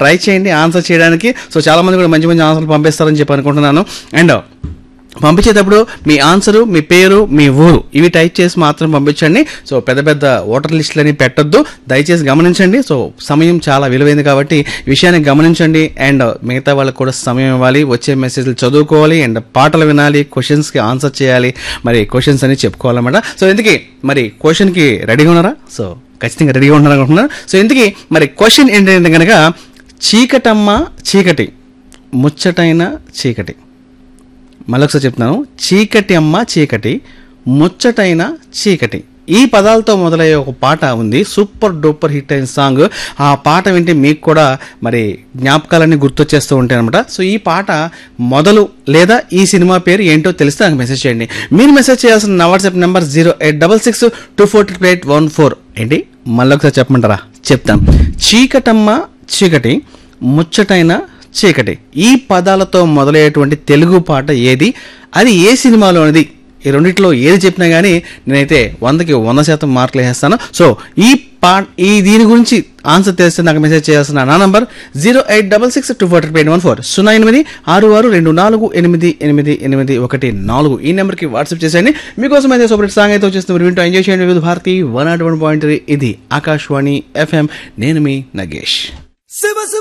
try చేయండి answer చేయడానికి so చాలా మంది కూడా మంచి మంచి ఆన్సర్లు పంపిస్తారని చెప్పి అనుకుంటున్నాను అండ్ పంపించేటప్పుడు మీ ఆన్సరు మీ పేరు మీ ఊరు ఇవి టైప్ చేసి మాత్రం పంపించండి సో పెద్ద పెద్ద ఓటర్ లిస్టులని పెట్టొద్దు దయచేసి గమనించండి సో సమయం చాలా విలువైంది కాబట్టి ఈ విషయాన్ని గమనించండి అండ్ మిగతా వాళ్ళకి కూడా సమయం ఇవ్వాలి వచ్చే మెసేజ్లు చదువుకోవాలి అండ్ పాటలు వినాలి క్వశ్చన్స్కి ఆన్సర్ చేయాలి మరి క్వశ్చన్స్ అని చెప్పుకోవాలన్నమాట సో ఇందుకే మరి క్వశ్చన్కి రెడీగా ఉన్నారా సో ఖచ్చితంగా రెడీగా ఉన్నారా అనుకుంటున్నాను సో ఇందుకే మరి క్వశ్చన్ ఏంటంటే కనుక చీకటమ్మ చీకటి ముచ్చటైన చీకటి మళ్ళొకసారి చెప్తున్నాను చీకటి అమ్మ చీకటి ముచ్చటైన చీకటి ఈ పదాలతో మొదలయ్యే ఒక పాట ఉంది సూపర్ డూపర్ హిట్ అయిన సాంగ్ ఆ పాట వింటే మీకు కూడా మరి జ్ఞాపకాలన్నీ గుర్తొచ్చేస్తూ ఉంటాయి అనమాట సో ఈ పాట మొదలు లేదా ఈ సినిమా పేరు ఏంటో తెలిస్తే నాకు మెసేజ్ చేయండి మీరు మెసేజ్ చేయాల్సిన నా WhatsApp number zero eight double six two four two eight one four ఏంటి మళ్ళీ ఒకసారి చెప్పమంటారా చెప్తాను చీకటమ్మ చీకటి ముచ్చటైన చీకటి ఈ పదాలతో మొదలయ్యేటువంటి తెలుగు పాట ఏది అది ఏ సినిమాలోనిది ఈ రెండిట్లో ఏది చెప్పినా కానీ నేనైతే వందకి వంద శాతం మార్కులు వేస్తాను సో ఈ పా ఈ దీని గురించి ఆన్సర్ తెలిస్తే నాకు మెసేజ్ చేయాల్సిన నా number zero eight double six two four eight one four సున్నా ఎనిమిది ఆరు ఆరు రెండు నాలుగు ఎనిమిది ఎనిమిది ఎనిమిది ఒకటి నాలుగు ఈ నెంబర్కి వాట్సాప్ చేసేయండి మీకోసం అయితే సూపర్ సాంగ్ అయితే వచ్చేస్తుంది మీరు వింటూ ఎంజాయ్ చేయండి Vividh Bharati one nought one point ఇది ఆకాశవాణి ఎఫ్ఎం నేను మీ నగేష్ శివ శివ